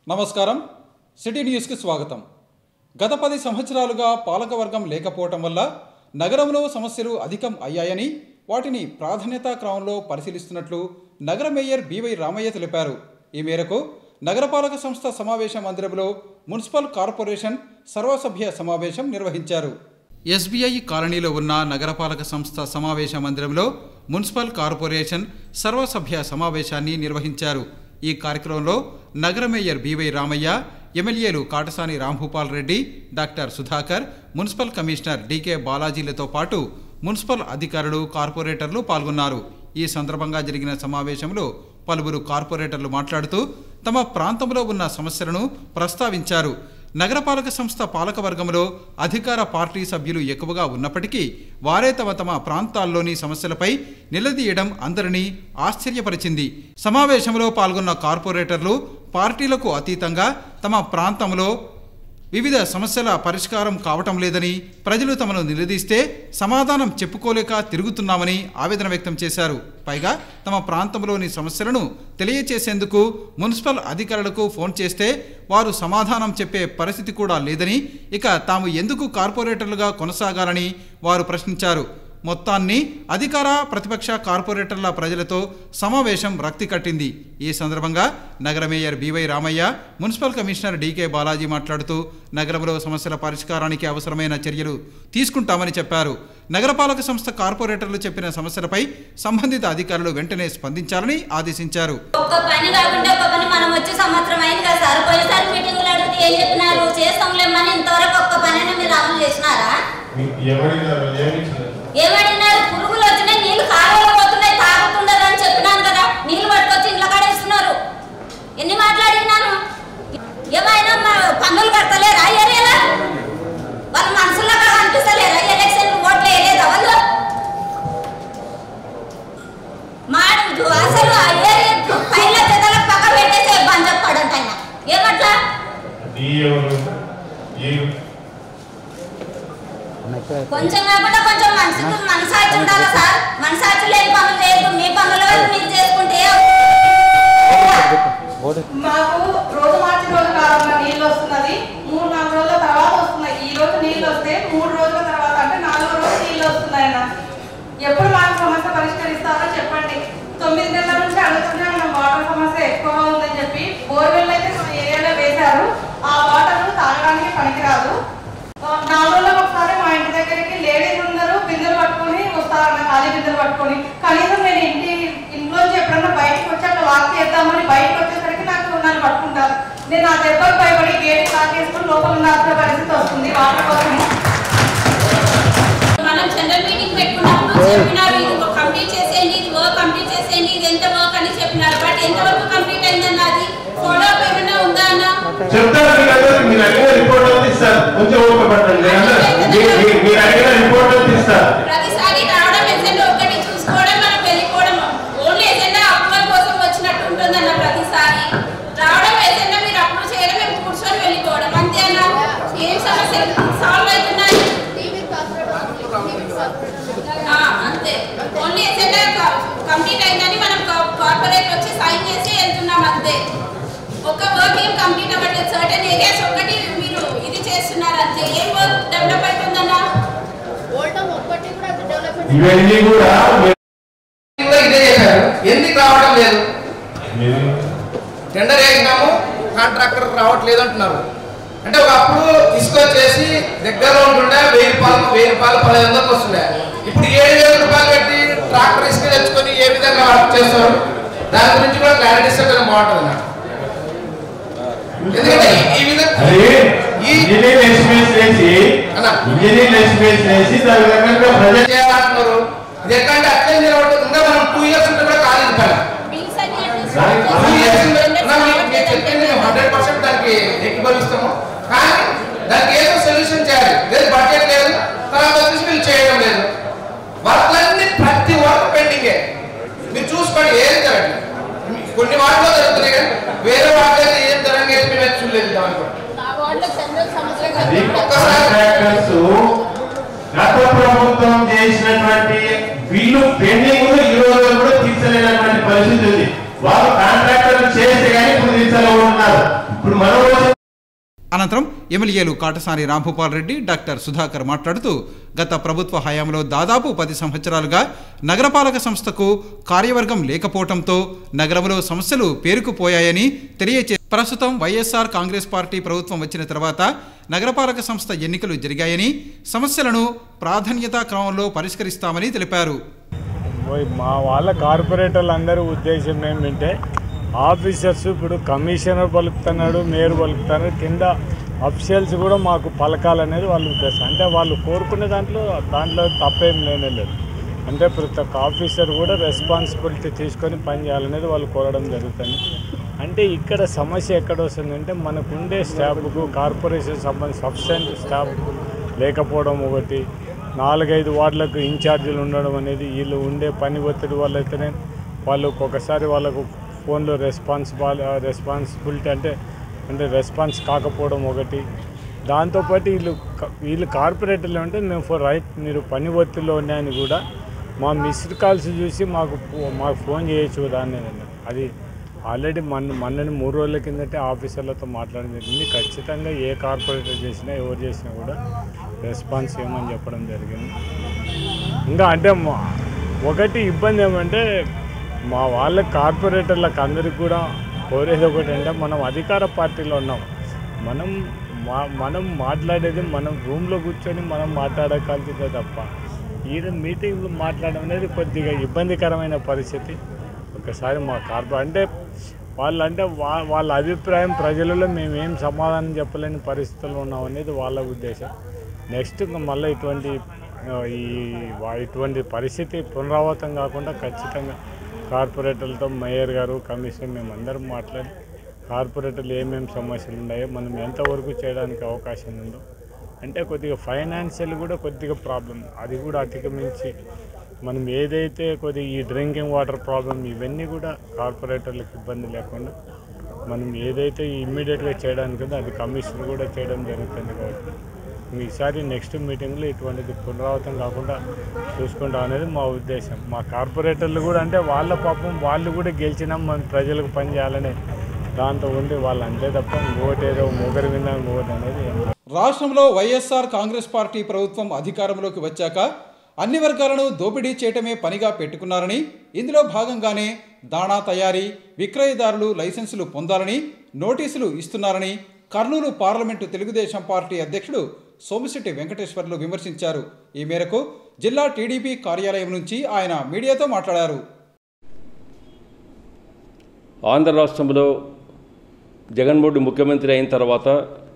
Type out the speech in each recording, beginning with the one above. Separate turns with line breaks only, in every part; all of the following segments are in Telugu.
నమస్కారం సిటీ న్యూస్కి స్వాగతం గత పది సంవత్సరాలుగా పాలకవర్గం లేకపోవటం వల్ల నగరంలో సమస్యలు అధికం అయ్యాయని వాటిని ప్రాధాన్యతా క్రమంలో పరిశీలిస్తున్నట్లు నగర మేయర్ బివై రామయ్య తెలిపారు ఈ మేరకు నగరపాలక సంస్థ సమావేశ మందిరంలో మున్సిపల్ కార్పొరేషన్ సర్వసభ్య సమావేశం నిర్వహించారు ఎస్బీఐ కాలనీలో ఉన్న నగరపాలక సంస్థ సమావేశ మందిరంలో మున్సిపల్ కార్పొరేషన్ సర్వసభ్య సమావేశాన్ని నిర్వహించారు ఈ కార్యక్రమంలో నగర మేయర్ బివై రామయ్య ఎమ్మెల్యేలు Katasani Rambhupal Reddy doctor Sudhakar municipal commissioner DK బాలాజీలతో పాటు మున్సిపల్ అధికారులు కార్పొరేటర్లు పాల్గొన్నారు ఈ సందర్భంగా జరిగిన సమావేశంలో పలువురు కార్పొరేటర్లు మాట్లాడుతూ తమ ప్రాంతంలో ఉన్న సమస్యలను ప్రస్తావించారు నగరపాలక సంస్థ పాలకవర్గంలో అధికార పార్టీ సభ్యులు ఎక్కువగా ఉన్నప్పటికీ వారే తమ తమ ప్రాంతాల్లోని సమస్యలపై నిలదీయడం అందరినీ ఆశ్చర్యపరిచింది సమావేశంలో పాల్గొన్న కార్పొరేటర్లు పార్టీలకు అతీతంగా తమ ప్రాంతంలో వివిధ సమస్యల పరిష్కారం కావటం లేదని ప్రజలు తమను నిలదీస్తే సమాధానం చెప్పుకోలేక తిరుగుతున్నామని ఆవేదన వ్యక్తం చేశారు పైగా తమ ప్రాంతంలోని సమస్యలను తెలియచేసేందుకు మున్సిపల్ అధికారులకు ఫోన్ చేస్తే వారు సమాధానం చెప్పే పరిస్థితి కూడా లేదని ఇక తాము ఎందుకు కార్పొరేటర్లుగా కొనసాగాలని వారు ప్రశ్నించారు మొత్తాన్ని అధికార ప్రతిపక్ష కార్పొరేటర్ల ప్రజలతో సమావేశం రక్తి కట్టింది ఈ సందర్భంగా నగర mayor BY Ramaiah municipal commissioner DK Balaji మాట్లాడుతూ నగరంలో సమస్యల పరిష్కారానికి అవసరమైన చర్యలు తీసుకుంటామని చెప్పారు నగరపాలక సంస్థ కార్పొరేటర్లు చెప్పిన సమస్యలపై సంబంధిత అధికారులు వెంటనే స్పందించాలని ఆదేశించారు
ఒక్క పని కాకుండా ఒక్క పని మనం వచ్చి సంవత్సరం అయింది కదా సార్ పోయినసారి మీటింగ్లు అడిగితే ఏం చెప్పినారు చేస్తాంలేమని ఇంతవరకు ఒక్క పని మీరు అమలు చేసినారా
మీకు ఎవరినారు ఏమి ఇచ్చినారు
ఏమడిగినారు పురుగులు వచ్చినాయి నీళ్లు కాలువలో పోతున్నాయి తాగుతుండరు అని చెప్పినాను కదా నీళ్లు పట్టుకొచ్చి ఇంట్లో కడేస్తున్నారు ఎన్ని మాట్లాడినాను ఏమైనా మా పన్నులు కడతలేరా ఏరియాలో వాళ్ళ మనసులో కనిపిస్తలేరా ఎలక్షన్ ఓట్లు వేయలేదా వాళ్ళు మాడు అసలు ఆ ఏరియా పైన చెదలకు పక్క పెట్టేసే బంద్ చెప్పాడంట ఆయన ఏమట్లా
నీ ఎవరు ఏ
కొంచెం కాకుండా కొంచెం మనసుకు మనసాచి ఉండాలి సార్ మనసాచి లేని పనులు చేయదు మీ పనుల వరకు మీరు చేసుకుంటే
మాకు రోజు మార్చి రోజు కాలంలో నీళ్ళు వస్తున్నది మూడు నాలుగు రోజుల తర్వాత వస్తున్నాయి ఈ రోజు నీళ్ళు వస్తే మూడు రోజుల తర్వాత అంటే నాలుగో రోజు నీళ్ళు వస్తున్నాయి అన్న ఎప్పుడు మాకు సమస్య పరిష్కరిస్తారో చెప్పండి తొమ్మిది నెలల నుంచి అడుగుతూనే ఉన్నాం వాటర్ సమస్య ఎక్కువగా ఉందని చెప్పి బోర్వెల్ అయితే మన ఏరియాలో వేశారు ఆ వాటర్ తాగడానికి పనికిరాదు ఆ, నాలుగు రోజులకు ఒకసారి మా ఇంటి దగ్గరికి లేడీస్ అందరూ బిందెలు పట్టుకొని వస్తారన్న ఖాళీ బిందెలు పట్టుకొని కనీసం నేను ఇంటి ఇంట్లోంచి ఎప్పుడన్నా బయటకు వచ్చి అట్లా వాక్ చేద్దామని బయటకు వచ్చేసరికి నాకు నన్ను పట్టుకుంటారు నేను నా దెబ్బకు భయపడి గేట్ తాకేసుకుని లోపల ఉండాల్సిన పరిస్థితి వస్తుంది వాటర్ కోసం
మనం జనరల్ మీటింగ్ పెట్టుకున్నప్పుడు చెప్పినారు ఇది కంప్లీట్ చేసేయండి ఇది వర్క్ కంప్లీట్ చేసేయండి ఇది ఎంత వర్క్ అని చెప్పినారు బట్ ఎంత వరకు కంప్లీట్ అయిందన్న అది ఫాలో అప్ ఏమైనా ఉందా అన్న
చెప్తారు మీకు అందరూ మీరు అడిగిన రిపోర్ట్ అంతా ఇస్తారు కొంచెం ఓపిక పట్టండి మీ- మీ- మీరు అడిగిన రిపోర్ట్ అంతా ఇస్తారు
ప్రతిసారి రావడం ఎజెండా ఒకటి చూసుకోవడం మనం వెళ్ళిపోవడం ఓన్లీ ఎజెండా అప్రూవల్ కోసం వచ్చినట్టు ఉంటుందన్న ప్రతిసారి రావడం ఎజెండా మీరు అప్రూవ్ చేయడం మేము కూర్చొని వెళ్ళిపోవడం అంతే అన్న ఏం సమస్యలు సాల్వ్ అవుతున్నాయి ఆ, అంతే ఓన్లీ ఎజెండా కంప్లీట్ అయిందని మనం కార్పొరేట్ వచ్చి సైన్ చేసి వెళ్తున్నాం అంతే ఒక వర్క్ ఏం కంప్లీట్ అవ్వట్లేదు సర్టన్ ఏరియాస్ ఒకటి మీరు ఇది చేస్తున్నారు అంతే ఏం వర్క్ డెవలప్ అవుతుందన్నా
ఓల్డమ్ ఒక్కటి కూడా డెవలప్మెంట్
ఇవన్నీ కూడా
కూడా ఇదే చేశారు ఎందుకు రావడం లేదు
మీరు
టెండర్ వేసినాము కాంట్రాక్టర్ రావట్లేదు అంటున్నారు అంటే ఒకప్పుడు ఇసుక చేసి దగ్గరలో ఉంటుండే వెయ్యి రూపాయలు వెయ్యి రూపాయలు పదిహేను వందలకు వస్తుండే ఇప్పుడు ఏడు వేల రూపాయలు పెట్టి ట్రాక్టర్ ఇసుక తెచ్చుకొని ఏ విధంగా వర్క్ చేస్తారు దాని గురించి కూడా క్లారిటీ ఇస్తే కొంచెం బాగుంటుంది నాకు ఎందుకంటే ఈ- ఈ విధంగా
అది
ఈ
ఇంజనీర్ ఎస్టిమేట్స్ వేసి
అన్న.
ఇంజనీర్ ఎస్టిమేట్స్ వేసి దాని దగ్గర ప్రజెంట్
చేయాలంటున్నారు ఇది ఎట్లా అంటే అట్లే నిలబడుతుంది ఇంకా మనం టూ ఇయర్స్ ఉంటే కూడా కాలేదు పని
బిల్స్ అన్ని
దానికి
టూ ఇయర్స్
అంటే
హండ్రెడ్ పర్సెంట్ దానికి ఎక్కిపోయిస్తాము కానీ దానికి ఏదో సొల్యూషన్ చేయాలి లేదు బడ్జెట్ లేదు తర్వాత వచ్చేసి వీళ్ళు చేయడం లేదు వర్క్లన్నీ ప్రతి వర్క్ పెండింగే మీరు చూసుకోండి ఏం జరగట్లేదు కొన్ని వాటిలో జరుగుతున్నాయి కానీ వేరే వాటిలో అయితే ఏం జరగలేదు మేము అయితే చూడలేదు దాని కూడా
నా వార్డులో జనరల్ సమస్య
అది
ఒక్కసారి
కాంట్రాక్టర్స్ గత ప్రభుత్వం చేసినటువంటి బిల్లు పెండింగ్ ఈ రోజు కూడా తీర్చలేనటువంటి పరిస్థితి ఉంది వాళ్ళు కాంట్రాక్టర్లు చేస్తే కానీ ఇప్పుడు తీర్చలే ఉన్నారు ఇప్పుడు మనం రోజు
అనంతరం ఎమ్మెల్యేలు కాటసాని రాంభూపాల్ రెడ్డి డాక్టర్ సుధాకర్ మాట్లాడుతూ గత ప్రభుత్వ హయాంలో దాదాపు పది సంవత్సరాలుగా నగరపాలక సంస్థకు కార్యవర్గం లేకపోవడంతో నగరంలో సమస్యలు పేరుకుపోయాయని తెలియచే ప్రస్తుతం వైఎస్ఆర్ కాంగ్రెస్ పార్టీ ప్రభుత్వం వచ్చిన తర్వాత నగరపాలక సంస్థ ఎన్నికలు జరిగాయని సమస్యలను ప్రాధాన్యతా క్రమంలో పరిష్కరిస్తామని తెలిపారు
ఓయ్ మా వాళ్ళ కార్పొరేటర్లు అందరూ ఉద్దేశం ఏమిటంటే ఆఫీసర్స్ ఇప్పుడు కమిషనర్ పలుకుతున్నాడు మేయర్ పలుకుతున్నాడు కింద అఫిషియల్స్ కూడా మాకు పలకాలనేది వాళ్ళ ఉద్దేశం అంటే వాళ్ళు కోరుకునే దాంట్లో దాంట్లో తప్పేం లేనే లేదు అంటే ప్రతి ఒక్క ఆఫీసర్ కూడా రెస్పాన్సిబిలిటీ తీసుకొని పని చేయాలనేది వాళ్ళు కోరడం జరుగుతుంది అంటే ఇక్కడ సమస్య ఎక్కడ వస్తుందంటే మనకు ఉండే స్టాఫ్కు కార్పొరేషన్ సంబంధించి సఫిషియెంట్ స్టాఫ్ లేకపోవడం ఒకటి నాలుగైదు వార్డులకు ఇన్ఛార్జీలు ఉండడం అనేది వీళ్ళు ఉండే పని ఒత్తిడి వల్ల అయితేనే వాళ్ళు ఒక్కొక్కసారి వాళ్ళకు ఫోన్లో రెస్పాన్సిబల్ రెస్పాన్సిబిలిటీ అంటే అంటే రెస్పాన్స్ కాకపోవడం ఒకటి దాంతోపాటు వీళ్ళు క- వీళ్ళు కార్పొరేటర్లు అంటే మేము ఫర్ రైట్ మీరు పని ఒత్తిడిలో ఉన్నాయని కూడా మా మిస్డ్ కాల్స్ చూసి మాకు ఫో- మాకు ఫోన్ చేయొచ్చు కదా అనేది అన్నారు. అది ఆల్రెడీ మన మొన్నని మూడు రోజుల కిందటే ఆఫీసర్లతో మాట్లాడడం జరిగింది ఖచ్చితంగా ఏ కార్పొరేటర్ చేసినా ఎవరు చేసినా కూడా రెస్పాన్స్ ఏమని చెప్పడం జరిగింది ఇంకా అంటే మా- ఒకటి ఇబ్బంది ఏమంటే మా వాళ్ళ కార్పొరేటర్లకు అందరికి కూడా కోరేది ఒకటి అంటే మనం అధికార పార్టీలో ఉన్నాం మనం మా మనం మాట్లాడేది మనం రూమ్లో కూర్చొని మనం మాట్లాడగలిగితే తప్ప ఈడ మీటింగ్లో మాట్లాడడం అనేది కొద్దిగా ఇబ్బందికరమైన పరిస్థితి ఒకసారి మా కార్పొ అంటే వాళ్ళు అంటే వా వాళ్ళ అభిప్రాయం ప్రజలలో మేము ఏం సమాధానం చెప్పలేని పరిస్థితుల్లో ఉన్నాం అనేది వాళ్ళ ఉద్దేశం నెక్స్ట్ ఇంకా మళ్ళీ ఇటువంటి ఆ, ఈ వా- ఇటువంటి పరిస్థితి పునరావృతం కాకుండా ఖచ్చితంగా కార్పొరేటర్లతో మేయర్ గారు కమిషనర్ మేము అందరం మాట్లాడి కార్పొరేటర్లు ఏమేమి సమస్యలు ఉన్నాయో మనం ఎంతవరకు చేయడానికి అవకాశం ఉందో అంటే కొద్దిగా ఫైనాన్షియల్ కూడా కొద్దిగా ప్రాబ్లం అది కూడా అధిగమించి మనం ఏదైతే కొద్దిగా ఈ డ్రింకింగ్ వాటర్ ప్రాబ్లం ఇవన్నీ కూడా కార్పొరేటర్లకు ఇబ్బంది లేకుండా మనం ఏదైతే ఇమ్మీడియట్గా చేయడానికి ఉందో అది కమిషన్ కూడా చేయడం జరుగుతుంది కాబట్టి ఈసారి నెక్స్ట్ మీటింగ్లో ఇటువంటిది పునరావృతం కాకుండా చూసుకుంటాం అనేది మా ఉద్దేశం మా కార్పొరేటర్లు కూడా అంటే వాళ్ళ పాపం వాళ్ళు కూడా గెలిచినాం మన ప్రజలకు పని చేయాలనే దాంతో ఉండి వాళ్ళు అంతే తప్ప ఇంకోటి ఏదో మొగరు విన్నా ఇంకోటి అనేది ఏం లేదు.
రాష్ట్రంలో వైఎస్ఆర్ కాంగ్రెస్ పార్టీ ప్రభుత్వం అధికారంలోకి వచ్చాక అన్ని వర్గాలను దోపిడీ చేయటమే పనిగా పెట్టుకున్నారని ఇందులో భాగంగానే దాణా తయారీ విక్రయదారులు లైసెన్సులు పొందాలని నోటీసులు ఇస్తున్నారని కర్నూలు పార్లమెంటు తెలుగుదేశం పార్టీ అధ్యక్షుడు సోమిశెట్టి వెంకటేశ్వర్లు విమర్శించారు ఈ మేరకు జిల్లా టీడీపీ కార్యాలయం నుంచి ఆయన మీడియాతో మాట్లాడారు
ఆంధ్ర రాష్ట్రంలో జగన్మోహన్ రెడ్డి ముఖ్యమంత్రి అయిన తర్వాత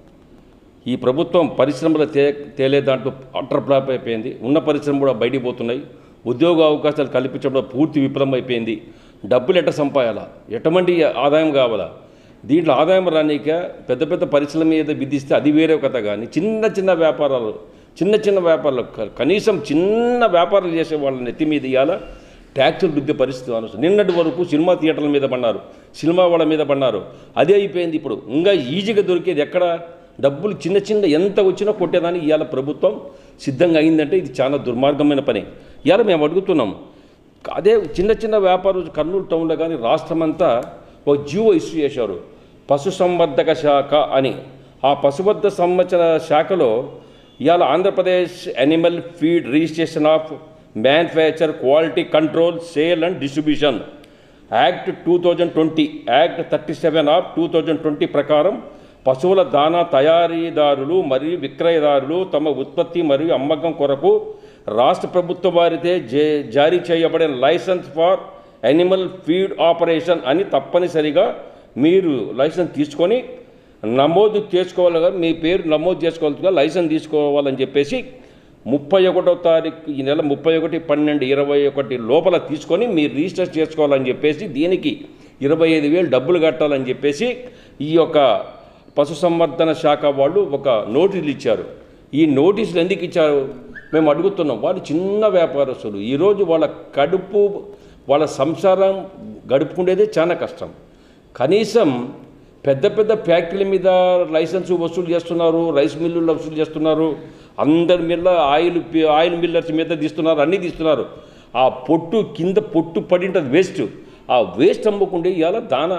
ఈ ప్రభుత్వం పరిశ్రమల తే తేలే దాంట్లో అటర్ ఫ్లాప్ అయిపోయింది ఉన్న పరిశ్రమలు కూడా బయటికి పోతున్నాయి ఉద్యోగ అవకాశాలు కల్పించడంలో పూర్తి విఫలం అయిపోయింది డబ్బులు ఎట్ట సంపాయాలా ఎటువంటి ఆదాయం కావాలా దీంట్లో ఆదాయం రానిక పెద్ద పెద్ద పరిశ్రమ మీద విధిస్తే అది వేరే కథ కానీ చిన్న చిన్న వ్యాపారాలు చిన్న చిన్న వ్యాపారాలు క- కనీసం చిన్న వ్యాపారాలు చేసే వాళ్ళ నెత్తి మీద ఇవాళ ట్యాక్సులు రుద్దే పరిస్థితి అనవసరం నిన్నటి వరకు సినిమా థియేటర్ల మీద పడినారు సినిమా వాళ్ళ మీద పడినారు అదే అయిపోయింది ఇప్పుడు ఇంకా ఈజీగా దొరికేది ఎక్కడ డబ్బులు చిన్న చిన్న ఎంత వచ్చినా కొట్టేదానికి ఇవాళ ప్రభుత్వం సిద్ధంగా అయిందంటే ఇది చాలా దుర్మార్గమైన పని ఇవాళ మేము అడుగుతున్నాం అదే చిన్న చిన్న వ్యాపారం కర్నూలు టౌన్లో కానీ రాష్ట్రమంతా ఒక జీవో ఇష్యూ చేశారు పశుసంవర్ధక శాఖ అని ఆ పశువర్ధ సంవత్సర శాఖలో ఇవాళ Andhra Pradesh animal feed registration of manufacture quality control sale and distribution act two thousand twenty act thirty seven of two thousand twenty ప్రకారం పశువుల దాణా తయారీదారులు మరియు విక్రయదారులు తమ ఉత్పత్తి మరియు అమ్మకం కొరకు రాష్ట్ర ప్రభుత్వం వారితే జే జారీ చేయబడిన licence for animal feed operation అని తప్పనిసరిగా మీరు లైసెన్స్ తీసుకొని నమోదు చేసుకోవాలిగా మీ పేరు నమోదు చేసుకోవాలిగా లైసెన్స్ తీసుకోవాలని చెప్పేసి ముప్పై ఒకటో తారీఖు ఈ నెల ముప్పై ఒకటి పన్నెండు ఇరవై ఒకటి లోపల తీసుకొని మీరు రిజిస్టర్ చేసుకోవాలని చెప్పేసి దీనికి ఇరవై ఐదు వేలు డబ్బులు కట్టాలని చెప్పేసి ఈ యొక్క పశుసంవర్ధన శాఖ వాళ్ళు ఒక నోటీసులు ఇచ్చారు ఈ నోటీసులు ఎందుకు ఇచ్చారు మేము అడుగుతున్నాం వాళ్ళు చిన్న వ్యాపారస్తులు ఈరోజు వాళ్ళ కడుపు వాళ్ళ సంసారం గడుపుకునేదే చాలా కష్టం కనీసం పెద్ద పెద్ద ఫ్యాక్టరీల మీద లైసెన్స్ వసూలు చేస్తున్నారు రైస్ మిల్లులు వసూలు చేస్తున్నారు అందరి మీద ఆయిల్ పి- ఆయిల్ మిల్లర్స్ మీద తీస్తున్నారు అన్నీ తీస్తున్నారు ఆ పొట్టు కింద పొట్టు పడి ఉంటుంది వేస్ట్ ఆ వేస్ట్ అమ్మకుండా ఇవాళ దాన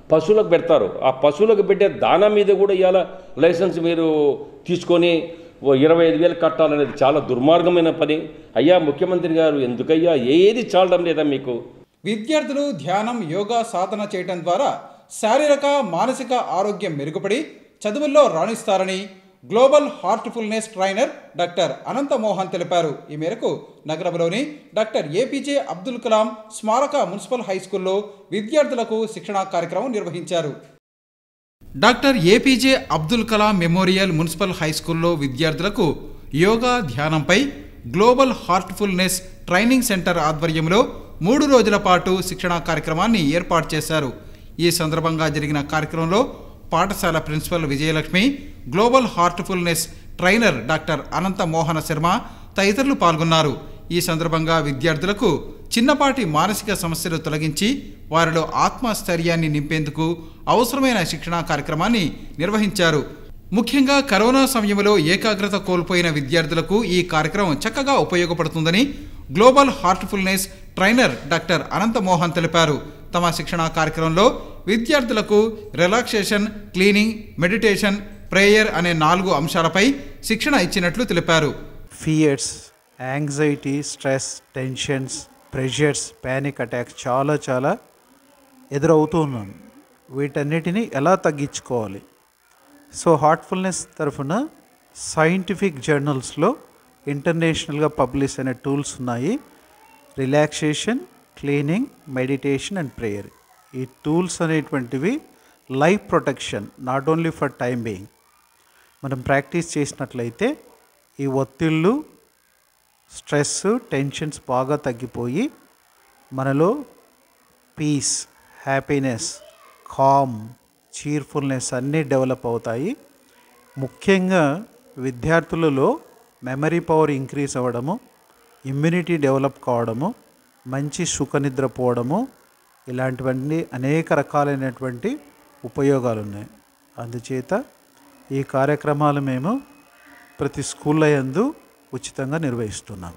పశువులకు పెడతారు ఆ పశువులకు పెట్టే దానా మీద కూడా ఇవాళ లైసెన్స్ మీరు తీసుకొని ఓ ఇరవై ఐదు వేలు కట్టాలనేది చాలా దుర్మార్గమైన పని అయ్యా ముఖ్యమంత్రి గారు ఎందుకయ్యా ఏది చాలడం లేదా మీకు
విద్యార్థులు ధ్యానం యోగా సాధన చేయటం ద్వారా శారీరక మానసిక ఆరోగ్యం మెరుగుపడి చదువుల్లో రాణిస్తారని global heartfulness trainer doctor Anantha Mohan తెలిపారు ఈ మేరకు నగరంలోని డాక్టర్ ఏపీజే అబ్దుల్ కలాం స్మారక మున్సిపల్ హై స్కూల్లో విద్యార్థులకు శిక్షణా కార్యక్రమం నిర్వహించారు doctor APJ Abdul Kalam memorial municipal high స్కూల్లో విద్యార్థులకు యోగా ధ్యానంపై గ్లోబల్ హార్ట్ఫుల్నెస్ ట్రైనింగ్ సెంటర్ ఆధ్వర్యంలో మూడు రోజుల పాటు శిక్షణా కార్యక్రమాన్ని ఏర్పాటు చేశారు ఈ సందర్భంగా జరిగిన కార్యక్రమంలో పాఠశాల principal Vijayalakshmi global heartfulness trainer doctor Anantha Mohana Sharma తదితరులు పాల్గొన్నారు ఈ సందర్భంగా విద్యార్థులకు చిన్నపాటి మానసిక సమస్యలు తొలగించి వారిలో ఆత్మస్థైర్యాన్ని నింపేందుకు అవసరమైన శిక్షణా కార్యక్రమాన్ని నిర్వహించారు ముఖ్యంగా కరోనా సమయంలో ఏకాగ్రత కోల్పోయిన విద్యార్థులకు ఈ కార్యక్రమం చక్కగా ఉపయోగపడుతుందని global heartfulness trainer doctor Anantha Mohan తెలిపారు తమ శిక్షణా కార్యక్రమంలో విద్యార్థులకు రిలాక్సేషన్ క్లీనింగ్ మెడిటేషన్ ప్రేయర్ అనే నాలుగు అంశాలపై శిక్షణ ఇచ్చినట్లు తెలిపారు
fears anxiety stress tensions pressures panic attacks చాలా చాలా ఎదురవుతూ ఉన్నాను వీటన్నిటిని ఎలా తగ్గించుకోవాలి సో హార్ట్ఫుల్నెస్ తరఫున సైంటిఫిక్ జర్నల్స్లో ఇంటర్నేషనల్గా పబ్లిష్ అయిన టూల్స్ ఉన్నాయి relaxation cleaning meditation and prayer ఈ టూల్స్ అనేటువంటివి life protection not only for time being మనం ప్రాక్టీస్ చేసినట్లయితే ఈ ఒత్తిళ్ళు స్ట్రెస్ టెన్షన్స్ బాగా తగ్గిపోయి మనలో పీస్ హ్యాపీనెస్ కామ్ చీర్ఫుల్నెస్ అన్నీ డెవలప్ అవుతాయి ముఖ్యంగా విద్యార్థులలో మెమరీ పవర్ ఇంక్రీజ్ అవ్వడము ఇమ్యూనిటీ డెవలప్ కావడము మంచి సుఖనిద్ర పోవడము ఇలాంటివన్నీ అనేక రకాలైనటువంటి ఉపయోగాలు ఉన్నాయి అందుచేత ఈ కార్యక్రమాలు మేము ప్రతి స్కూల్లో యందు ఉచితంగా నిర్వహిస్తున్నాము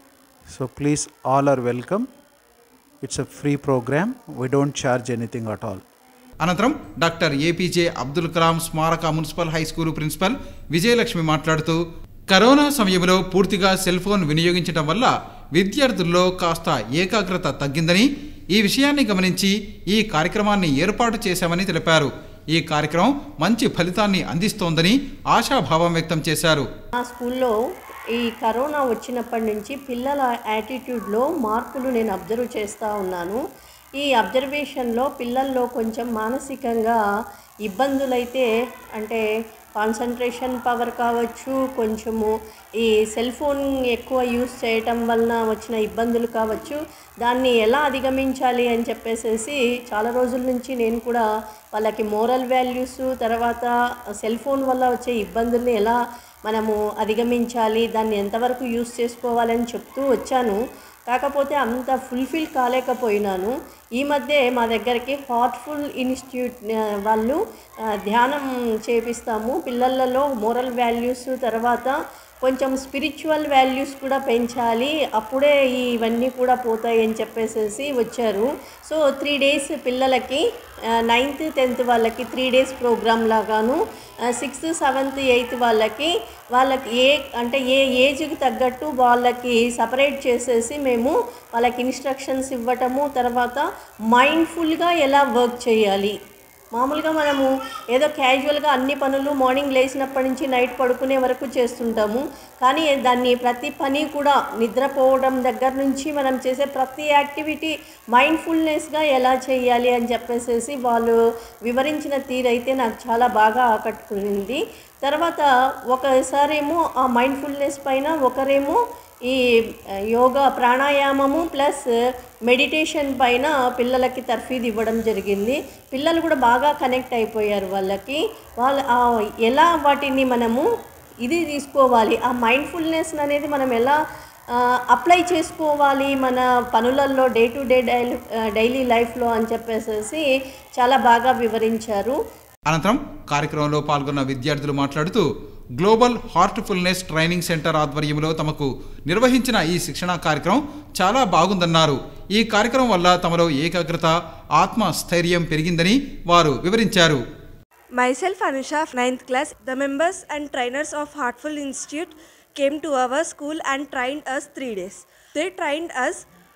so please all are welcome it's a free programme we don't charge anything at all
అనంతరం డాక్టర్ ఏపీజే అబ్దుల్ కలాం స్మారక municipal high school principal Vijayalakshmi మాట్లాడుతూ కరోనా సమయంలో పూర్తిగా సెల్ ఫోన్ వినియోగించడం వల్ల విద్యార్థుల్లో కాస్త ఏకాగ్రత తగ్గిందని ఈ విషయాన్ని గమనించి ఈ కార్యక్రమాన్ని ఏర్పాటు చేశామని తెలిపారు ఈ కార్యక్రమం మంచి ఫలితాన్ని అందిస్తోందని ఆశాభావం వ్యక్తం చేశారు
మా స్కూల్లో ఈ కరోనా వచ్చినప్పటి నుంచి పిల్లల యాటిట్యూడ్లో మార్పులు నేను అబ్జర్వ్ చేస్తూ ఉన్నాను ఈ అబ్జర్వేషన్లో పిల్లల్లో కొంచెం మానసికంగా ఇబ్బందులైతే అంటే కాన్సన్ట్రేషన్ పవర్ కావచ్చు కొంచెము ఈ సెల్ ఫోన్ ఎక్కువ యూస్ చేయటం వలన వచ్చిన ఇబ్బందులు కావచ్చు దాన్ని ఎలా అధిగమించాలి అని చెప్పేసేసి చాలా రోజుల నుంచి నేను కూడా వాళ్ళకి మోరల్ వాల్యూస్ తర్వాత సెల్ ఫోన్ వల్ల వచ్చే ఇబ్బందుల్ని ఎలా మనము అధిగమించాలి దాన్ని ఎంతవరకు యూస్ చేసుకోవాలని చెప్తూ వచ్చాను కాకపోతే అంత ఫుల్ఫిల్ కాలేకపోయినాను ఈ మధ్య మా దగ్గరికి హార్ట్ఫుల్ ఇన్స్టిట్యూట్ ఆ, వాళ్ళు ఆ, ధ్యానం చేపిస్తాము పిల్లలలో మోరల్ వాల్యూస్ తర్వాత కొంచెం స్పిరిచువల్ వాల్యూస్ కూడా పెంచాలి అప్పుడే ఈ ఇవన్నీ కూడా పోతాయి అని చెప్పేసేసి వచ్చారు సో త్రీ డేస్ పిల్లలకి నైన్త్ టెన్త్ వాళ్ళకి త్రీ డేస్ ప్రోగ్రామ్ లాగాను సిక్స్త్ సెవెంత్ ఎయిత్ వాళ్ళకి వాళ్ళకి ఏ అంటే ఏ ఏజ్కి తగ్గట్టు వాళ్ళకి సపరేట్ చేసేసి మేము వాళ్ళకి ఇన్స్ట్రక్షన్స్ ఇవ్వటము తర్వాత మైండ్ఫుల్గా ఎలా వర్క్ చేయాలి మామూలుగా మనము ఏదో క్యాజువల్గా అన్ని పనులు మార్నింగ్ లేచినప్పటి నుంచి నైట్ పడుకునే వరకు చేస్తుంటాము కానీ దాన్ని ప్రతి పని కూడా నిద్రపోవడం దగ్గర నుంచి మనం చేసే ప్రతి యాక్టివిటీ మైండ్ఫుల్నెస్గా ఎలా చేయాలి అని చెప్పేసేసి వాళ్ళు వివరించిన తీరైతే నాకు చాలా బాగా ఆకట్టుకుంది తర్వాత ఒకసారేమో ఆ మైండ్ఫుల్నెస్ పైన ఒకరేమో ఈ యోగా ప్రాణాయామము ప్లస్ మెడిటేషన్ పైన పిల్లలకి తర్ఫీదు ఇవ్వడం జరిగింది పిల్లలు కూడా బాగా కనెక్ట్ అయిపోయారు వాళ్ళకి వాళ్ళ ఆ ఎలా వాటిని మనము ఇది తీసుకోవాలి ఆ మైండ్ఫుల్నెస్ అనేది మనం ఎలా అప్లై చేసుకోవాలి మన పనులలో day to day daily daily లైఫ్లో అని చెప్పేసి చాలా బాగా వివరించారు
అనంతరం కార్యక్రమంలో పాల్గొన్న విద్యార్థులు మాట్లాడుతూ గ్లోబల్ హార్ట్ఫుల్నెస్ ట్రైనింగ్ సెంటర్ ఆధ్వర్యంలో తమకు నిర్వహించిన ఈ శిక్షణా కార్యక్రమం చాలా బాగుందన్నారు ఈ కార్యక్రమం వల్ల తమలో ఏకాగ్రత ఆత్మస్థైర్యం పెరిగిందని వారు వివరించారు
Myself Anusha, 9th class. The members and trainers of Heartful Institute came to our school and trained us three days. They trained us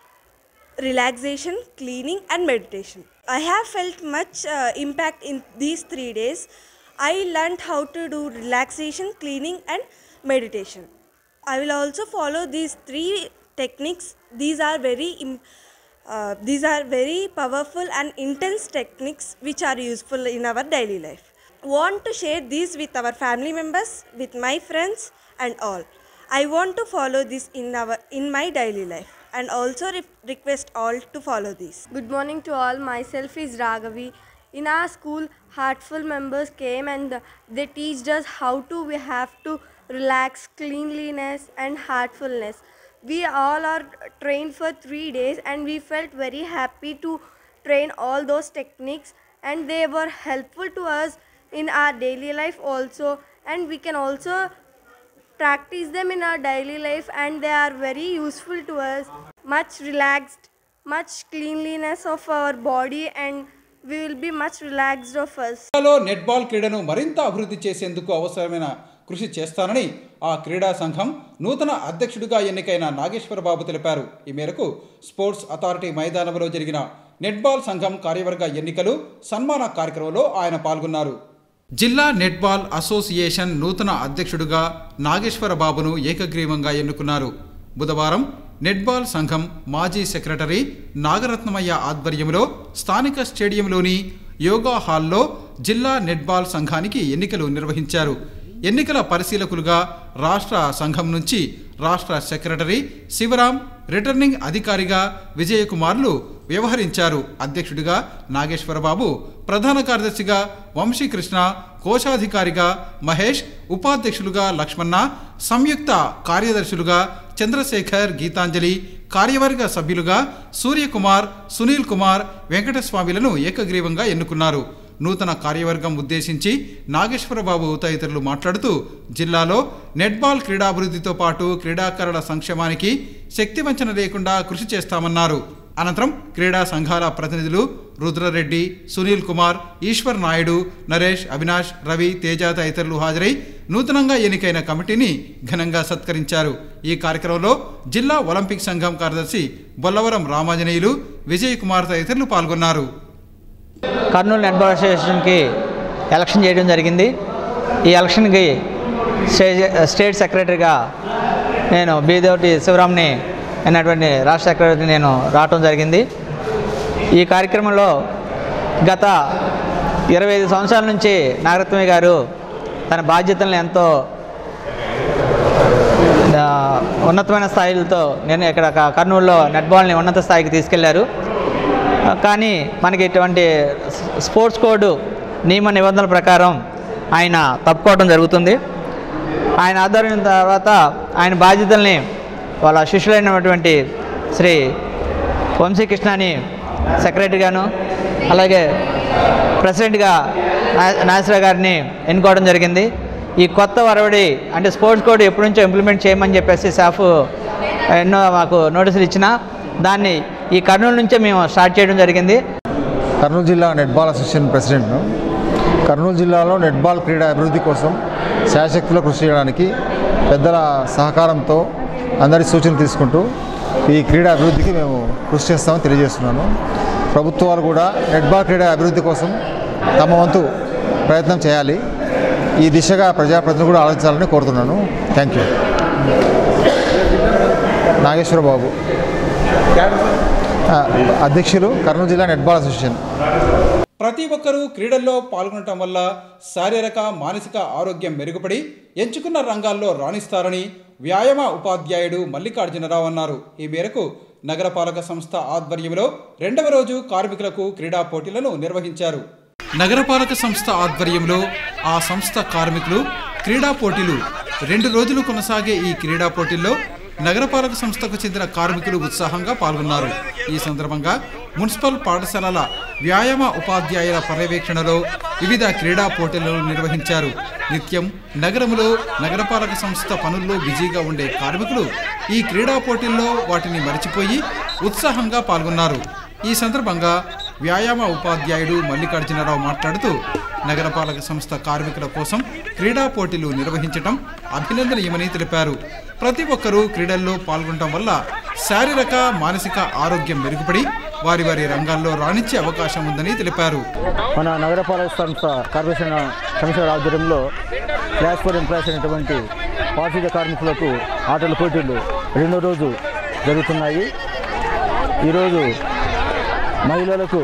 relaxation, cleaning, and meditation. I have felt much uh, impact in these three days. I learned how to do relaxation, cleaning, and meditation. I will also follow these three techniques. These are very im- uh, these are very powerful and intense techniques which are useful in our daily life. Want to share these with our family members, with my friends, and all. I want to follow this in our in my daily life and also re- request all to follow this.
Good morning to all. Myself is Raghavi. In our school, heartful members came and they teached us how to we have to relax, cleanliness, and heartfulness. We all are trained for three days, and we felt very happy to train all those techniques, and they were helpful to us in our daily life also, and we can also practice them in our daily life and they are very useful to us much relaxed much cleanliness of our body and we will be much relaxed of us
జిల్లాలో నెట్బాల్ క్రీడను మరింత అభివృద్ధి చేసేందుకు అవసరమైన కృషి చేస్తానని ఆ క్రీడా సంఘం నూతన అధ్యక్షుడిగా ఎన్నికైన నాగేశ్వరబాబు తెలిపారు ఈ మేరకు స్పోర్ట్స్ అథారిటీ మైదానంలో జరిగిన నెట్బాల్ సంఘం కార్యవర్గ ఎన్నికలు సన్మాన కార్యక్రమంలో ఆయన పాల్గొన్నారు జిల్లా నెట్బాల్ అసోసియేషన్ నూతన అధ్యక్షుడిగా నాగేశ్వరబాబును ఏకగ్రీవంగా ఎన్నుకున్నారు బుధవారం నెట్బాల్ సంఘం మాజీ సెక్రటరీ నాగరత్నమయ్య ఆధ్వర్యంలో స్థానిక స్టేడియంలోని యోగా హాల్లో జిల్లా నెట్బాల్ సంఘానికి ఎన్నికలు నిర్వహించారు ఎన్నికల పరిశీలకులుగా రాష్ట్ర సంఘం నుంచి రాష్ట్ర సెక్రటరీ శివరాం రిటర్నింగ్ అధికారిగా విజయకుమార్లు వ్యవహరించారు అధ్యక్షుడిగా నాగేశ్వరబాబు ప్రధాన కార్యదర్శిగా వంశీకృష్ణ కోశాధికారిగా మహేష్ ఉపాధ్యక్షులుగా లక్ష్మణ సంయుక్త కార్యదర్శులుగా చంద్రశేఖర్ గీతాంజలి కార్యవర్గ సభ్యులుగా సూర్యకుమార్ సునీల్ కుమార్ వెంకటస్వామిలను ఏకగ్రీవంగా ఎన్నుకున్నారు నూతన కార్యవర్గం ఉద్దేశించి నాగేశ్వరబాబు తదితరులు మాట్లాడుతూ జిల్లాలో నెట్బాల్ క్రీడాభివృద్ధితో పాటు క్రీడాకారుల సంక్షేమానికి శక్తివంచన లేకుండా కృషి చేస్తామన్నారు అనంతరం క్రీడా సంఘాల ప్రతినిధులు రుద్రరెడ్డి సునీల్ కుమార్ ఈశ్వర్ నాయుడు నరేష్ అవినాష్ రవి తేజ తదితరులు హాజరై నూతనంగా ఎన్నికైన కమిటీని ఘనంగా సత్కరించారు ఈ కార్యక్రమంలో జిల్లా ఒలింపిక్ సంఘం కార్యదర్శి బొల్లవరం రామాంజనేయులు విజయ్ కుమార్ తదితరులు పాల్గొన్నారు
కర్నూలు నెట్బాల్ అసోసియేషన్కి ఎలక్షన్ చేయడం జరిగింది ఈ ఎలక్షన్కి స్టేజ్ స్టేట్ సెక్రటరీగా నేను బీదేవటి శివరామ్ని అయినటువంటి రాష్ట్ర సెక్రటరీ నేను రావటం జరిగింది ఈ కార్యక్రమంలో గత ఇరవై ఐదు సంవత్సరాల నుంచి నాగరత్నయ్య గారు తన బాధ్యతలను ఎంతో ఆ, ఉన్నతమైన స్థాయిలతో నేను ఇక్కడ క- కర్నూలులో నెట్బాల్ని ఉన్నత స్థాయికి తీసుకెళ్లారు ఆ, కానీ మనకి ఇటువంటి స్- స్పోర్ట్స్ కోడ్ నియమ నిబంధనల ప్రకారం ఆయన తప్పుకోవడం జరుగుతుంది ఆయన ఆధ్వర్యం తర్వాత ఆయన బాధ్యతల్ని వాళ్ళ శిష్యులైనటువంటి శ్రీ వంశీకృష్ణని సెక్రటరీగాను అలాగే ప్రెసిడెంట్గా నా- నాగేశ్వర గారిని ఎన్నుకోవడం జరిగింది ఈ కొత్త వరవడి అంటే స్పోర్ట్స్ కోడ్ ఎప్పటి నుంచో ఇంప్లిమెంట్ చేయమని చెప్పేసి సాఫ్ ఎన్నో మాకు నోటీసులు ఇచ్చిన దాన్ని ఈ కర్నూలు నుంచే మేము స్టార్ట్ చేయడం జరిగింది
కర్నూలు జిల్లా నెట్బాల్ అసోసియేషన్ ప్రెసిడెంట్ను కర్నూలు జిల్లాలో నెట్బాల్ క్రీడా అభివృద్ధి కోసం శాశక్తిలో కృషి చేయడానికి పెద్దల సహకారంతో అందరి సూచనలు తీసుకుంటూ ఈ క్రీడా అభివృద్ధికి మేము కృషి చేస్తామని తెలియజేస్తున్నాను ప్రభుత్వాలు కూడా నెట్బాల్ క్రీడా అభివృద్ధి కోసం తమ వంతు ప్రయత్నం చేయాలి ఈ దిశగా ప్రజాప్రతినిధులు కూడా ఆలోచించాలని కోరుతున్నాను థ్యాంక్ యూ నాగేశ్వరబాబు ఆ, అధ్యక్షులు కర్నూలు జిల్లా నెట్బాల్ అసోసియేషన్
ప్రతి ఒక్కరూ క్రీడల్లో పాల్గొనటం వల్ల శారీరక మానసిక ఆరోగ్యం మెరుగుపడి ఎంచుకున్న రంగాల్లో రాణిస్తారని వ్యాయామ ఉపాధ్యాయుడు మల్లికార్జునరావు అన్నారు ఈ మేరకు నగరపాలక సంస్థ ఆధ్వర్యంలో రెండవ రోజు కార్మికులకు క్రీడా పోటీలను నిర్వహించారు నగరపాలక సంస్థ ఆధ్వర్యంలో ఆ సంస్థ కార్మికులు క్రీడా పోటీలు రెండు రోజులు కొనసాగే ఈ క్రీడా పోటీల్లో నగరపాలక సంస్థకు చెందిన కార్మికులు ఉత్సాహంగా పాల్గొన్నారు ఈ సందర్భంగా మున్సిపల్ పాఠశాలల వ్యాయామ ఉపాధ్యాయుల పర్యవేక్షణలో వివిధ క్రీడా పోటీలను నిర్వహించారు నిత్యం నగరంలో నగరపాలక సంస్థ పనుల్లో బిజీగా ఉండే కార్మికులు ఈ క్రీడా పోటీల్లో వాటిని మరిచిపోయి ఉత్సాహంగా పాల్గొన్నారు ఈ సందర్భంగా వ్యాయామ ఉపాధ్యాయుడు మల్లికార్జునరావు మాట్లాడుతూ నగరపాలక సంస్థ కార్మికుల కోసం క్రీడా పోటీలు నిర్వహించడం అభినందనీయమని తెలిపారు ప్రతి ఒక్కరూ క్రీడల్లో పాల్గొనడం వల్ల శారీరక మానసిక ఆరోగ్యం మెరుగుపడి వారి వారి రంగాల్లో రాణించే అవకాశం ఉందని తెలిపారు
మన నగరపాలక సంస్థ కార్పొరేషన్ కమిషనర్ ఆధ్వర్యంలో క్లాస్ ఫోర్ ఎంప్లాయీస్ అయినటువంటి పారిశుద్ధ్య కార్మికులకు ఆటల పోటీలు రెండో రోజు జరుగుతున్నాయి ఈరోజు మహిళలకు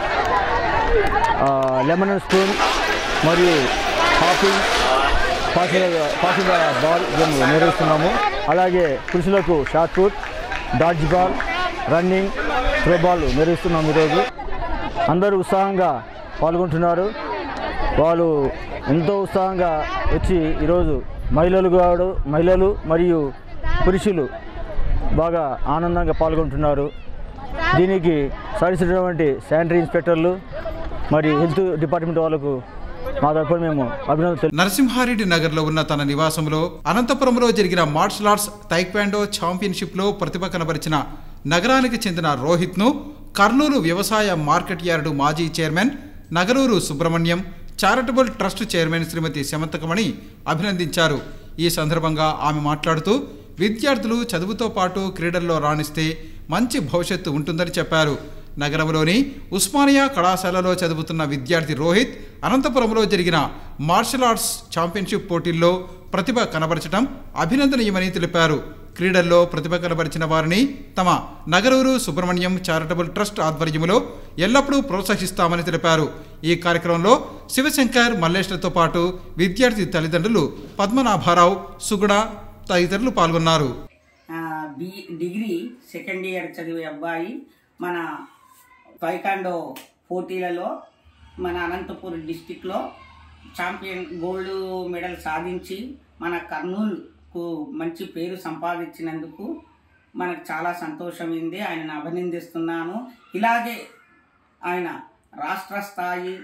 ఆ, లెమన్ అండ్ స్పూన్ మరియు hopping passing passing ball game నిర్వహిస్తున్నాము అలాగే పురుషులకు shot put dodge ball running throw ball నిర్వహిస్తున్నాము ఈరోజు అందరూ ఉత్సాహంగా పాల్గొంటున్నారు వాళ్ళు ఎంతో ఉత్సాహంగా వచ్చి ఈరోజు మహిళలు కావడం మహిళలు మరియు పురుషులు బాగా ఆనందంగా పాల్గొంటున్నారు దీనికి సహకరించినటువంటి శానిటరీ ఇన్స్పెక్టర్లు మరి హెల్త్ డిపార్ట్మెంట్ వాళ్ళకు మా తరఫున మేము అభినందనలు
నరసింహారెడ్డి నగర్లో ఉన్న తన నివాసంలో అనంతపురంలో జరిగిన మార్షల్ ఆర్ట్స్ తైక్వాండో ఛాంపియన్షిప్లో ప్రతిభ కనబరిచిన నగరానికి చెందిన రోహిత్ను కర్నూలు వ్యవసాయ మార్కెట్ యార్డు మాజీ chairman Nagaruru Subrahmanyam charitable trust chairman Srimati Shamanthakamani అభినందించారు ఈ సందర్భంగా ఆమె మాట్లాడుతూ విద్యార్థులు చదువుతో పాటు క్రీడల్లో రాణిస్తే మంచి భవిష్యత్తు ఉంటుందని చెప్పారు నగరంలోని ఉస్మానియా కళాశాలలో చదువుతున్న విద్యార్థి రోహిత్ అనంతపురంలో జరిగిన మార్షల్ ఆర్ట్స్ ఛాంపియన్షిప్ పోటీల్లో ప్రతిభ కనబరచడం అభినందనీయమని తెలిపారు క్రీడల్లో ప్రతిభ కనబరిచిన వారిని తమ నగరూరు సుబ్రహ్మణ్యం చారిటబుల్ ట్రస్ట్ ఆధ్వర్యంలో ఎల్లప్పుడూ ప్రోత్సహిస్తామని తెలిపారు ఈ కార్యక్రమంలో శివశంకర్ మల్లేష్లతో పాటు విద్యార్థి తల్లిదండ్రులు పద్మనాభారావు సుగుణ తదితరులు పాల్గొన్నారు
ఆ, బి డిగ్రీ సెకండ్ ఇయర్ చదివే అబ్బాయి మన తైకాండో పోటీలలో మన అనంతపూర్ డిస్టిక్లో ఛాంపియన్ గోల్డ్ మెడల్ సాధించి మన కర్నూలుకు మంచి పేరు సంపాదించినందుకు మనకు చాలా సంతోషమైంది ఆయనను అభినందిస్తున్నాను ఇలాగే ఆయన రాష్ట్ర స్థాయి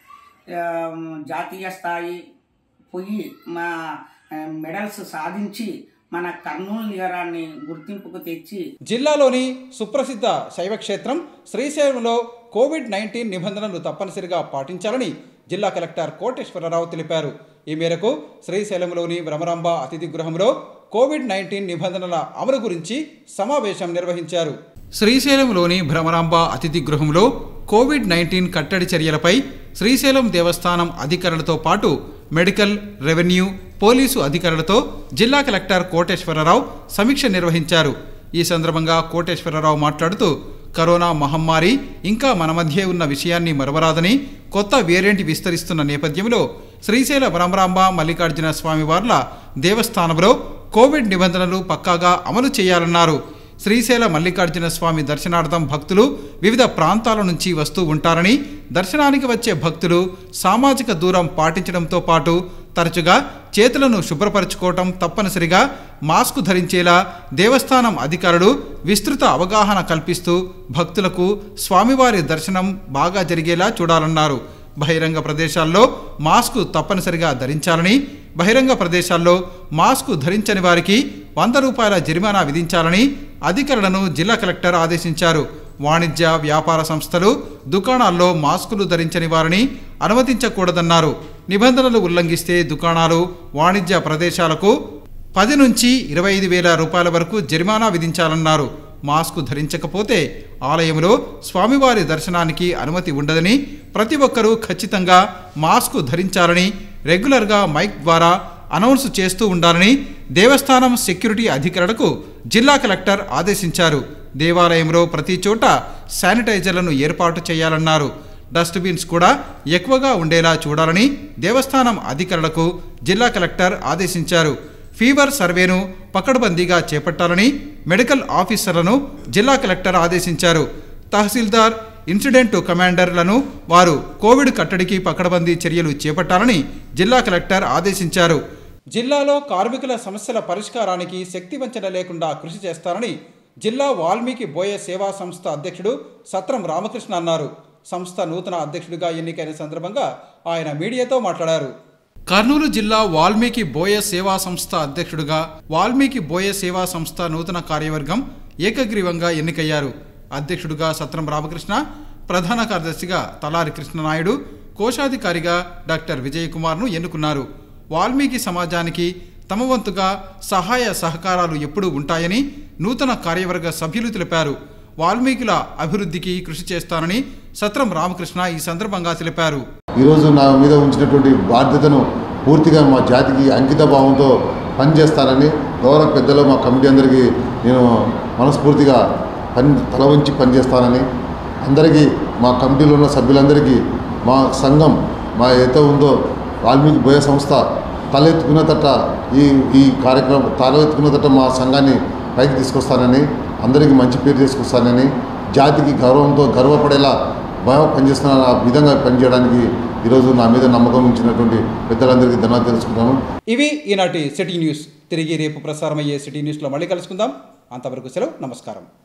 ఆ, జాతీయ స్థాయి పోయి మా ఆ, మెడల్స్ సాధించి మన కర్నూలు నగరాన్ని గుర్తింపుకు తెచ్చి
జిల్లాలోని సుప్రసిద్ధ శైవక్షేత్రం శ్రీశైలంలో కోవిడ్ నైన్టీన్ నిబంధనలు తప్పనిసరిగా పాటించాలని జిల్లా కలెక్టర్ కోటేశ్వరరావు తెలిపారు ఈ మేరకు శ్రీశైలంలోని భ్రమరాంబ అతిథి గృహంలో కోవిడ్ నైన్టీన్ నిబంధనల అమలు గురించి సమావేశం నిర్వహించారు శ్రీశైలంలోని భ్రమరాంబ అతిథి గృహంలో కోవిడ్ నైన్టీన్ కట్టడి చర్యలపై శ్రీశైలం దేవస్థానం అధికారులతో పాటు మెడికల్ రెవెన్యూ పోలీసు అధికారులతో జిల్లా కలెక్టర్ కోటేశ్వరరావు సమీక్ష నిర్వహించారు ఈ సందర్భంగా కోటేశ్వరరావు మాట్లాడుతూ కరోనా మహమ్మారి ఇంకా మన మధ్య ఉన్న విషయాన్ని మరవరాదని కొత్త వేరియంట్ విస్తరిస్తున్న నేపథ్యంలో శ్రీశైల భ్రమరాంబ మల్లికార్జున స్వామివార్ల దేవస్థానంలో కోవిడ్ నిబంధనలు పక్కాగా అమలు చేయాలన్నారు శ్రీశైల మల్లికార్జున స్వామి దర్శనార్థం భక్తులు వివిధ ప్రాంతాల నుంచి వస్తూ ఉంటారని దర్శనానికి వచ్చే భక్తులు సామాజిక దూరం పాటించడంతో పాటు తరచుగా చేతులను శుభ్రపరచుకోవటం తప్పనిసరిగా మాస్క్ ధరించేలా దేవస్థానం అధికారులు విస్తృత అవగాహన కల్పిస్తూ భక్తులకు స్వామివారి దర్శనం బాగా జరిగేలా చూడాలన్నారు బహిరంగ ప్రదేశాల్లో మాస్క్ తప్పనిసరిగా ధరించాలని బహిరంగ ప్రదేశాల్లో మాస్క్ ధరించని వారికి వంద రూపాయల జరిమానా విధించాలని అధికారులను జిల్లా కలెక్టర్ ఆదేశించారు వాణిజ్య వ్యాపార సంస్థలు దుకాణాల్లో మాస్కులు ధరించని వారిని అనుమతించకూడదన్నారు నిబంధనలు ఉల్లంఘిస్తే దుకాణాలు వాణిజ్య ప్రదేశాలకు పది నుంచి ఇరవై ఐదు వేల రూపాయల వరకు జరిమానా విధించాలన్నారు మాస్క్ ధరించకపోతే ఆలయంలో స్వామివారి దర్శనానికి అనుమతి ఉండదని ప్రతి ఒక్కరూ ఖచ్చితంగా మాస్క్ ధరించాలని రెగ్యులర్గా మైక్ ద్వారా అనౌన్స్ చేస్తూ ఉండాలని దేవస్థానం సెక్యూరిటీ అధికారులకు జిల్లా కలెక్టర్ ఆదేశించారు దేవాలయంలో ప్రతి చోట శానిటైజర్లను ఏర్పాటు చేయాలన్నారు డస్ట్బిన్స్ కూడా ఎక్కువగా ఉండేలా చూడాలని దేవస్థానం అధికారులకు జిల్లా కలెక్టర్ ఆదేశించారు ఫీవర్ సర్వేను పకడ్బందీగా చేపట్టాలని మెడికల్ ఆఫీసర్లను జిల్లా కలెక్టర్ ఆదేశించారు తహసీల్దార్ ఇన్సిడెంట్ కమాండర్లను వారు కోవిడ్ కట్టడికి పకడ్బందీ చర్యలు చేపట్టాలని జిల్లా కలెక్టర్ ఆదేశించారు జిల్లాలో కార్మికుల సమస్యల పరిష్కారానికి శక్తివంచన లేకుండా కృషి చేస్తారని జిల్లా వాల్మీకి బోయ సేవా సంస్థ అధ్యక్షుడు సత్రం రామకృష్ణ అన్నారు సంస్థ నూతన అధ్యక్షుడిగా ఎన్నికైన సందర్భంగా ఆయన మీడియాతో మాట్లాడారు కర్నూలు జిల్లా వాల్మీకి బోయ సేవా సంస్థ అధ్యక్షుడిగా వాల్మీకి బోయ సేవా సంస్థ నూతన కార్యవర్గం ఏకగ్రీవంగా ఎన్నికయ్యారు అధ్యక్షుడిగా సత్రం రామకృష్ణ ప్రధాన కార్యదర్శిగా తలారి కృష్ణనాయుడు కోశాధికారిగా డాక్టర్ విజయ్ కుమార్ను ఎన్నుకున్నారు వాల్మీకి సమాజానికి తమ వంతుగా సహాయ సహకారాలు ఎప్పుడూ ఉంటాయని నూతన కార్యవర్గ సభ్యులు తెలిపారు వాల్మీకుల అభివృద్ధికి కృషి చేస్తానని సత్రం రామకృష్ణ ఈ సందర్భంగా తెలిపారు
ఈరోజు నా మీద ఉంచినటువంటి బాధ్యతను పూర్తిగా మా జాతికి అంకిత భావంతో పనిచేస్తానని గౌరవ పెద్దలు మా కమిటీ అందరికీ నేను మనస్ఫూర్తిగా పని తల వంచి పనిచేస్తానని అందరికీ మా కమిటీలో ఉన్న సభ్యులందరికీ మా సంఘం మా ఏదో ఉందో వాల్మీకి బోయ సంస్థ తలెత్తుకున్న తట్ట ఈ ఈ కార్యక్రమం తలెత్తుకున్న తట్ట మా సంఘాన్ని పైకి తీసుకొస్తానని అందరికీ మంచి పేరు తీసుకొస్తానని జాతికి గౌరవంతో గర్వపడేలా బాగా పనిచేస్తున్న ఆ విధంగా పనిచేయడానికి ఈరోజు నా మీద నమ్మకం ఉంచినటువంటి పెద్దలందరికీ ధన్యవాదాలు తెలుసుకుంటాను
ఇవి ఈనాటి సిటీ న్యూస్ తిరిగి రేపు ప్రసారమయ్యే సిటీ న్యూస్లో మళ్ళీ కలుసుకుందాం అంతవరకు సెలవు నమస్కారం